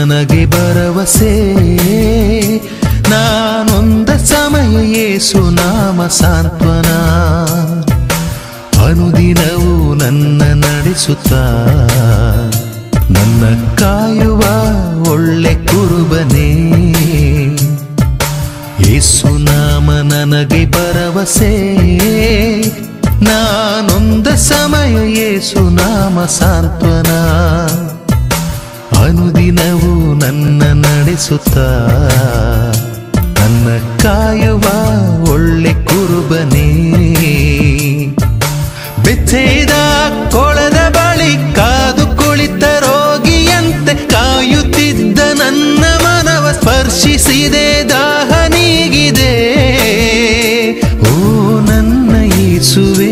ನನಗೆ ಭರವಸೆ ನಾನೊಂದ ಸಮಯ ಯೇಸು ನಾಮ ಸಾಂತ್ವನ ಅನುದಿನವೂ ನನ್ನ ನಡೆಸುತ್ತಾ ನನ್ನ ಕಾಯುವ ಒಳ್ಳೆ ಕುರುಬನೇ ಯೇಸು ನಾಮ ನನಗೆ ಭರವಸೆ ನಾನೊಂದ ಸಮಯ ಯೇಸು ನಾಮ ಸಾಂತ್ವನ ಅನುದಿನವೂ ನನ್ನ ನಡೆಸುತ್ತಾ ನನ್ನ ಕಾಯುವ ಒಳ್ಳೆ ಕುರುಬನೇ ಬೆಚ್ಚೆದ ಕೊಳದ ಬಳಿ ಕಾದು ಕುಳಿತ ರೋಗಿಯಂತೆ ಕಾಯುತ್ತಿದ್ದ ನನ್ನ ಮನವ ಸ್ಪರ್ಶಿಸಿದೆ ದಾಹ ನೀಗಿದೆ ಓ ನನ್ನ ಯೇಸುವೆ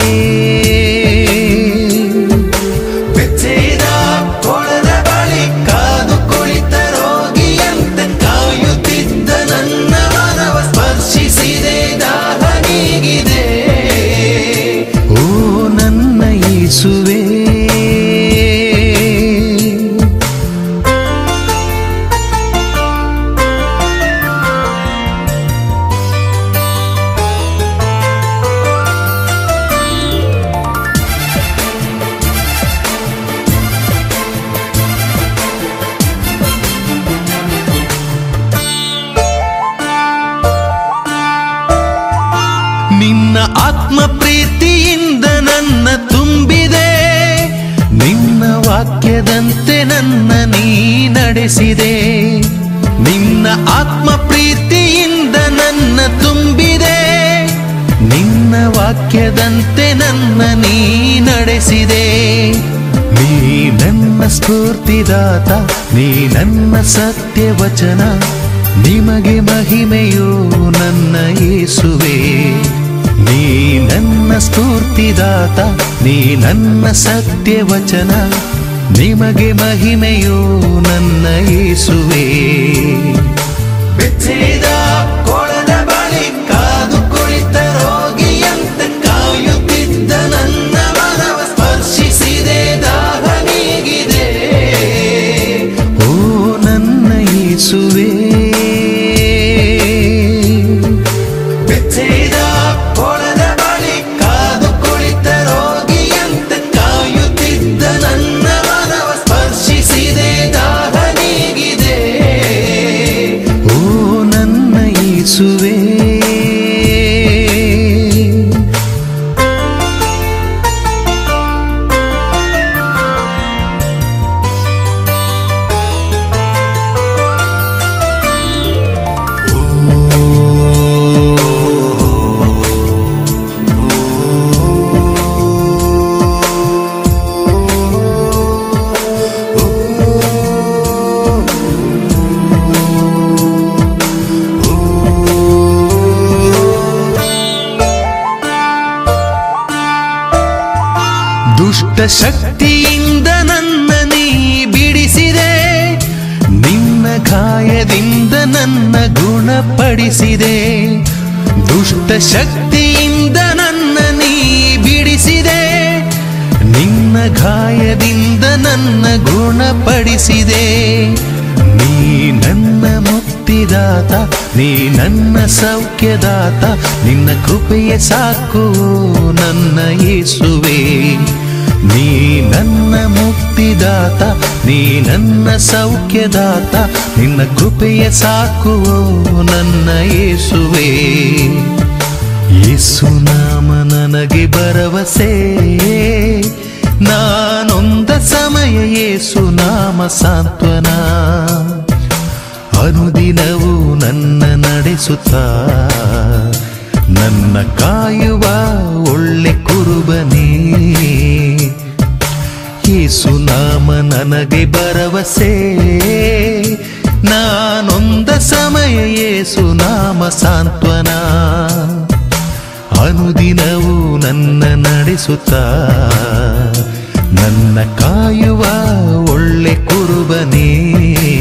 ಬೆಚ್ಚೆದ ಕೊಳದ ಬಳಿ ಕಾದು ಕುಳಿತ ರೋಗಿಯಂತೆ ಕಾಯುತ್ತಿದ್ದ ನನ್ನ ಮನವ ಸ್ಪರ್ಶಿಸಿದೆ ದಾಹ ನೀಗಿದೆ ಓ ನನ್ನ ಯೇಸುವೆ ನಿನ್ನ ಆತ್ಮ ಪ್ರೀತಿಯಿಂದ ನನ್ನ ತುಂಬಿದೆ ನಿನ್ನ ವಾಕ್ಯದಂತೆ ನನ್ನ ನೀ ನಡೆಸಿದೆ ನಿನ್ನ ಆತ್ಮ ಪ್ರೀತಿಯಿಂದ ನನ್ನ ತುಂಬಿದೆ ನಿನ್ನ ವಾಕ್ಯದಂತೆ ನನ್ನ ನೀ ನಡೆಸಿದೆ ನೀ ನನ್ನ ಸ್ಫೂರ್ತಿದಾತ ನೀ ನನ್ನ ಸತ್ಯವಚನ ನಿಮಗೆ ಮಹಿಮೆಯೋ ನನ್ನ ಯೇಸುವೆ ನೀ ನನ್ನ ಸ್ಫೂರ್ತಿದಾತ ನೀ ನನ್ನ ಸತ್ಯವಚನ ನಿಮಗೆ ಮಹಿಮೆಯೋ ನನ್ನ ಯೇಸುವೆ ಬೆಚ್ಚೆದ ಕೊಳದ ಬಳಿ ಕಾದು ಕುಳಿತ ರೋಗಿಯಂತೆ ಕಾಯುತ್ತಿದ್ದ ನನ್ನ ಮನವ ಸ್ಪರ್ಶಿಸಿದೆ ದಾಹ ನೀಗಿದೆ ಓ ನನ್ನ ಯೇಸುವೆ ಬೆಚ್ಚೆದ ಕೊಳದ ಬಳಿ ಕಾದು ಕುಳಿತ ರೋಗಿಯಂತೆ ಕಾಯುತ್ತಿದ್ದ ನನ್ನ ಮನವ ಸ್ಪರ್ಶಿಸಿದೆ ದಾಹ ನೀಗಿದೆ ಓ ನನ್ನ ಯೇಸುವೆ ದುಷ್ಟ ಶಕ್ತಿಯಿಂದ ನನ್ನ ನೀ ಬಿಡಿಸಿದೆ ನಿನ್ನ ಗಾಯದಿಂದ ನನ್ನ ಗುಣಪಡಿಸಿದೆ ದುಷ್ಟ ಶಕ್ತಿಯಿಂದ ನನ್ನ ನೀ ಬಿಡಿಸಿದೆ ನಿನ್ನ ಗಾಯದಿಂದ ನನ್ನ ಗುಣಪಡಿಸಿದೆ ನೀ ನನ್ನ ಮುಕ್ತಿದಾತ ನೀ ನನ್ನ ಸೌಖ್ಯದಾತ ನಿನ್ನ ಕೃಪೆಯ ಸಾಕು ನನ್ನ ಯೇಸುವೆ ನೀ ನನ್ನ ಮುಕ್ತಿದಾತ ನೀ ನನ್ನ ಸೌಖ್ಯದಾತ ನಿನ್ನ ಕೃಪೆಯ ಸಾಕು ನನ್ನ ಯೇಸುವೆ ಯೇಸು ನಾಮ ನನಗೆ ಭರವಸೆ ನಾನೊಂದ ಸಮಯ ಯೇಸು ನಾಮ ಸಾಂತ್ವನ ಅನುದಿನವೂ ನನ್ನ ನಡೆಸುತ್ತಾ ನನ್ನ ಕಾಯುವ ಒಳ್ಳೆ ಕುರುಬನೇ ಯೇಸು ನಾಮ ನನಗೆ ಭರವಸೆ ನಾನೊಂದ ಸಮಯ ಯೇಸು ನಾಮ ಸಾಂತ್ವನ ಅನುದಿನವೂ ನನ್ನ ನಡೆಸುತ್ತಾ ನನ್ನ ಕಾಯುವ ಒಳ್ಳೆ ಕುರುಬನೇ